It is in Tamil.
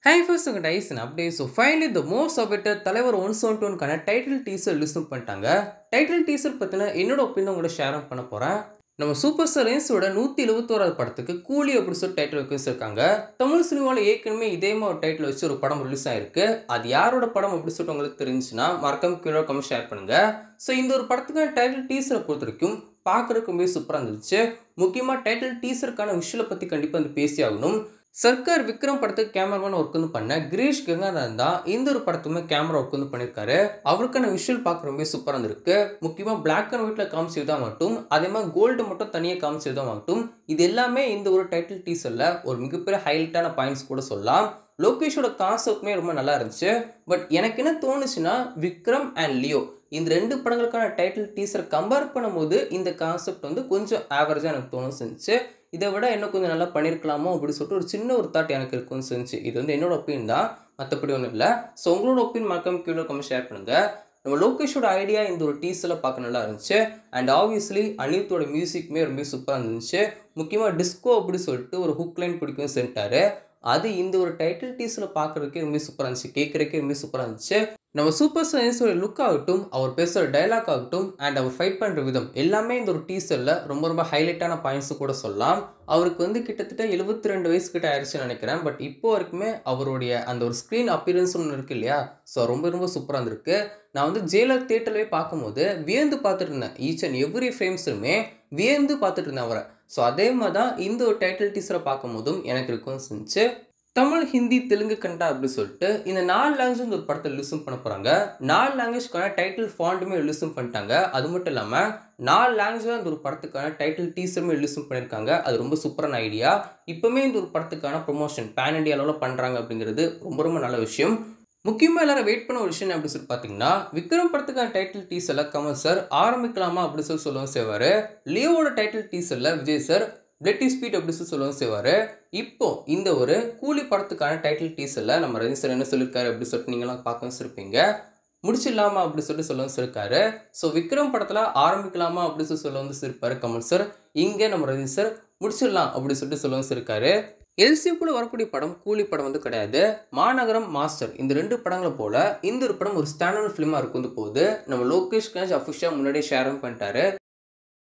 ஹை ஃபர்ஸ்ட் உங்கள் டைசன் அப்படியே ஸோ ஃபைனலி த மோஸ்ட் அபெட்டர் தலைவர் ஒன் செவன் டூனுக்கான டைட்டில் டீசர் லிஸ்ட் பண்ணிட்டாங்க டைட்டில் டீசர் பற்றின என்னோட ஒப்பீனியன் உங்களோட ஷேர் பண்ண போகிறேன் நம்ம சூப்பர் ஸ்டார் ரேன்ஸோட நூற்றி எழுபத்தோராது படத்துக்கு கூலி அப்படின்னு சொல்லி டைட்டில் வைக்க வச்சிருக்காங்க தமிழ் சினிமாவில் ஏற்கனவே இதே மாதிரி ஒரு டைட்டில் வச்சு ஒரு படம் ரிலீஸ் ஆயிருக்கு அது யாரோட படம் அப்படின்னு சொல்லிட்டு உங்களுக்கு தெரிஞ்சுன்னா மறக்காம கீழே கமெண்ட் ஷேர் பண்ணுங்க ஸோ இந்த ஒரு படத்துக்கான டைட்டில் டீசரை பொறுத்த வரைக்கும் பார்க்குறதுக்கு ரொம்பவே சூப்பராக இருந்துச்சு முக்கியமாக டைட்டில் டீசருக்கான விஷயத்தை பற்றி கண்டிப்பாக வந்து பேசி ஆகணும் சர்க்கார் விக்ரம் படத்துக்கு கேமராமேன் ஒர்க் வந்து பண்ண கிரீஷ் கங்காதரன் தான் இந்த ஒரு படத்துமே கேமரா ஒர்க் வந்து பண்ணியிருக்காரு அவருக்கான விஷுவல் பார்க்க ரொம்ப சூப்பராக இருந்திருக்கு முக்கியமாக பிளாக் அண்ட் ஒயிட்டில் காமிச்சது மட்டும் அதே மாதிரி கோல்டு மட்டும் தனியாக காமிச்சது மட்டும் இது எல்லாமே இந்த ஒரு டைட்டில் டீசரில் ஒரு மிகப்பெரிய ஹைலைட்டான பாயிண்ட்ஸ் கூட சொல்லலாம் லோகேஷோட கான்செப்ட்மே ரொம்ப நல்லா இருந்துச்சு பட் எனக்கு என்ன தோணுச்சுன்னா விக்ரம் அண்ட் லியோ இந்த ரெண்டு படங்களுக்கான டைட்டில் டீசர் கம்பேர் பண்ணும்போது இந்த கான்செப்ட் வந்து கொஞ்சம் ஆவரேஜாக எனக்கு தோணும் செஞ்சு இதை விட இன்னும் கொஞ்சம் நல்லா பண்ணியிருக்கலாமோ அப்படின்னு சொல்லிட்டு ஒரு சின்ன ஒரு தாட் எனக்கு இருக்குன்னு செஞ்சு இது வந்து என்னோட ஒப்பீனியன் தான் மற்றபடி ஒன்றும் இல்லை ஸோ உங்களோட ஒப்பீனியன் மறக்காம கீழே கமெண்ட் ஷேர் பண்ணுங்கள் நம்ம லோகேஷோட ஐடியா இந்த ஒரு டீஸில் பார்க்க நல்லா இருந்துச்சு அண்ட் ஆப்வியஸ்லி அனிருத்தோட மியூசிக்குமே ரொம்ப சூப்பராக இருந்துச்சு முக்கியமாக டிஸ்கோ அப்படி சொல்லிட்டு ஒரு ஹுக் லைன் பிடிக்கும் சென்ட்டாரு அது இந்த ஒரு டைட்டில் டீஸில் பார்க்குறதுக்கே ரொம்ப சூப்பராக இருந்துச்சு கேட்குறக்கே ரொம்ப சூப்பராக இருந்துச்சு நம்ம சூப்பர் சயின்ஸோட லுக் ஆகட்டும் அவர் பேசுகிற டைலாக் ஆகட்டும் அண்ட் அவர் ஃபைட் பண்ணுற விதம் எல்லாமே இந்த ஒரு டீசரில் ரொம்ப ரொம்ப ஹைலைட்டான பாயிண்ட்ஸ் கூட சொல்லலாம் அவருக்கு வந்து கிட்டத்தட்ட எழுபத்தி ரெண்டு வயசு கிட்ட ஆயிடுச்சுன்னு நினைக்கிறேன் பட் இப்போ வரைக்குமே அவருடைய அந்த ஒரு ஸ்க்ரீன் அப்பியரன்ஸ் ஒன்று இருக்கு இல்லையா ஸோ ரொம்ப ரொம்ப சூப்பராக இருந்திருக்கு நான் வந்து ஜெயிலர் தேட்டர்லேயே பார்க்கும்போது வியந்து பார்த்துட்டு இருந்தேன் ஈச் அண்ட் எவ்ரி ஃப்ரேம்ஸுமே வியந்து பார்த்துட்டு இருந்தேன் அவரை ஸோ அதே மாதிரி தான் இந்த ஒரு டைட்டில் டீசரை பார்க்கும்போதும் எனக்கு இருக்கும்னு செஞ்சு தமிழ் ஹிந்தி தெலுங்கு கண்டா அப்படின்னு சொல்லிட்டு இந்த நாலு லாங்குவேஜ் இந்த ஒரு படத்தை ரிலீஸும் பண்ண போகிறாங்க நாலு லாங்குவேஜ்க்கான டைட்டில் ஃபாண்ட்டுமே ரிலீஸும் பண்ணிட்டாங்க அது மட்டும் இல்லாமல் நாலு லாங்குவேஜில் இந்த ஒரு படத்துக்கான டைட்டில் டீசருமே ரிலீஸும் பண்ணியிருக்காங்க அது ரொம்ப சூப்பரான ஐடியா இப்போவுமே இந்த ஒரு படத்துக்கான ப்ரொமோஷன் பேன் இண்டியா அளவில் பண்ணுறாங்க அப்படிங்கிறது ரொம்ப ரொம்ப நல்ல விஷயம் முக்கியமாக எல்லாரும் வெயிட் பண்ண ஒரு விஷயம் அப்படின்னு சொல்லி பார்த்தீங்கன்னா விக்ரம் படத்துக்கான டைட்டில் டீசரில் கமல் சார் ஆரம்பிக்கலாமா அப்படின்னு சொல்லி சொல்லவும் செய்வார் லியோவோட டைட்டில் டீசரில் விஜய் சார் பிளட்டி ஸ்பீட் அப்படின்னு சொல்லி சொல்லவும் செய்வார் இப்போ இந்த ஒரு கூலி படத்துக்கான டைட்டில் டீசரில் நம்ம ரஜினி சார் என்ன சொல்லியிருக்காரு அப்படின்னு சொல்லிட்டு நீங்களாம் பார்க்க வச்சிருப்பீங்க முடிச்சிடலாமா அப்படின்னு சொல்லிட்டு சொல்ல வச்சிருக்காரு ஸோ விக்ரம் படத்தில் ஆரம்பிக்கலாமா அப்படின்னு சொல்லி சொல்ல வந்து இருப்பாரு கமல் சார் இங்கே நம்ம ரஜினி சார் முடிச்சிடலாம் அப்படின்னு சொல்லிட்டு சொல்ல வச்சிருக்காரு எல்சி கூட வரக்கூடிய படம் கூலி படம் வந்து கிடையாது மாநகரம் மாஸ்டர் இந்த ரெண்டு படங்களை போல இந்த ஒரு படம் ஒரு ஸ்டாண்டர்ட் ஃபிலிமாக இருக்கும் போது நம்ம லோகேஷ் கணேஷ் அஃபிஷியாக முன்னாடியே ஷேரும் பண்ணிட்டாரு